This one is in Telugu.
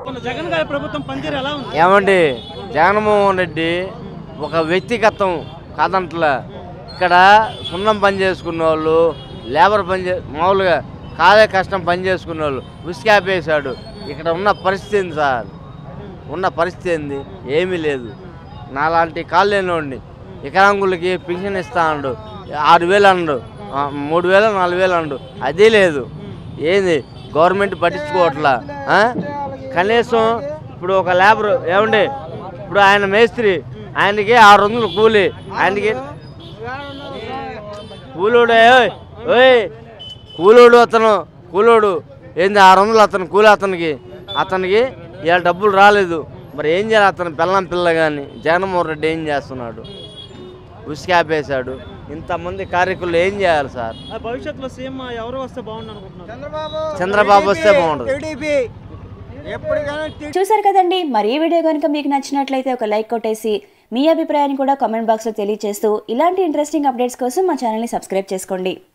మన జగన్ గారి ప్రభుత్వం పనితీరు ఎలా ఉంది ఏమండి జగన్మోహన్ రెడ్డి ఒక వ్యక్తిగతం కాదంట్లా ఇక్కడ సున్నం పని చేసుకున్న వాళ్ళు లేబర్ పని చే మామూలుగా కాలే కష్టం పని చేసుకున్న వాళ్ళు ఉసికాపేశాడు ఇక్కడ ఉన్న పరిస్థితి ఏంది సార్ ఉన్న పరిస్థితి ఏంది ఏమీ లేదు నాలాంటి కాళ్ళు లేనివాడిని వికలాంగులకి పింఛన్ ఇస్తా అండు ఆరు వేలు అండు ఆ, మూడు వేలు నాలుగు వేలు అండు అది లేదు ఏంది గవర్నమెంట్ పట్టించుకోవట్లా ఆ? కనీసం ఇప్పుడు ఒక లేబర్ ఏమండి ఇప్పుడు ఆయన మేస్త్రి ఆయనకి ఆరు వందలు కూలి ఆయనకి కూలోడే ఓయ్, ఓయ్ కూలోడు అతను కూలోడు ఏంది ఆరు వందలు అతను కూలి అతనికి అతనికి ఇవాళ డబ్బులు రాలేదు మరి ఏం చేయాలి అతను పిల్లం పిల్ల కానీ జగన్మోహన్ రెడ్డి ఏం చేస్తున్నాడు ఉసికాపేశాడు ఇంతమంది కార్యకులు ఏం చేయాలి సార్ ఆ భవిష్యత్తులో సీఎం ఎవరు వస్తే బాగుండు అనుకుంటున్నారు చంద్రబాబు వస్తే బాగుంటుంది టీడీపీ ఎప్పటికైనా చూసారు కదండి మరి ఈ వీడియో కనుక మీకు నచ్చినట్లయితే ఒక లైక్ కొట్టేసి మీ అభిప్రాయాన్ని కూడా కామెంట్ బాక్స్లో తెలియజేస్తూ ఇలాంటి ఇంట్రెస్టింగ్ అప్డేట్స్ కోసం మా ఛానల్ని సబ్స్క్రైబ్ చేసుకోండి